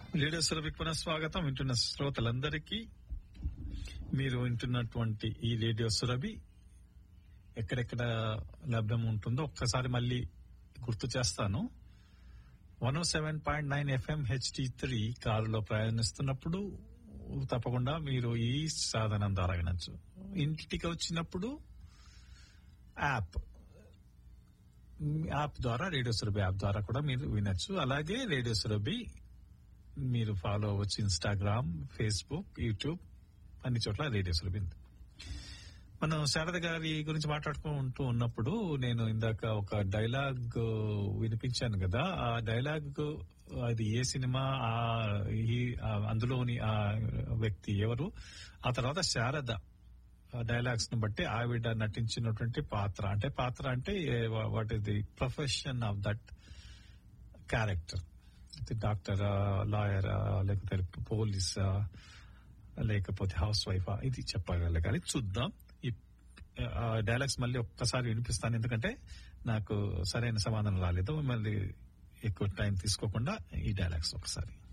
Radio సురభికి పునః స్వాగతం వింటున్న శ్రోతలందరికీ మీరు వింటున్నటువంటి ఈ రేడియో సురభి ఎక్కడెక్కడ లభ్యం ఉంటుందో ఒక్కసారి మళ్ళీ గుర్తు చేస్తాను one seven point nine FM HD three కారులో ప్రయాణిస్తున్నప్పుడు తప్పకుండా మీరు ఈ సాధనం ద్వారా వినొచ్చు ఇంటికి వచ్చినప్పుడు యాప్ యాప్ ద్వారా రేడియో సురభి యాప్ ద్వారా కూడా మీరు వినొచ్చు అలాగే రేడియో సురభి మీరు ఫాలో అవ్వచ్చు ఇన్స్టాగ్రామ్ ఫేస్బుక్ యూట్యూబ్ అన్ని చోట్ల రేడియో సురభి ఉంది. మనం శారద గారి గురించి మాట్లాడుకుంటూ ఉన్నప్పుడు నేను ఇందాక ఒక డైలాగ్ వినిపించాను కదా ఆ డైలాగ్ అది ఏ సినిమా ఆ ఈ- ఆ అందులోని ఆ వ్యక్తి ఎవరు ఆ తర్వాత శారద డైలాగ్స్ ను బట్టి ఆవిడ నటించినటువంటి పాత్ర అంటే పాత్ర అంటే what is the profession of that character doctor lawyer లేకపోతే పోలీస్ లేకపోతే హౌస్ వైఫ్ ఇది చెప్పగలగాలి చూద్దాం ఈ డైలాగ్స్ మళ్ళీ ఒక్కసారి వినిపిస్తాను ఎందుకంటే నాకు సరైన సమాధానం రాలేదు మళ్ళీ ఎక్కువ టైం తీసుకోకుండా ఈ డైలాగ్స్ ఒకసారి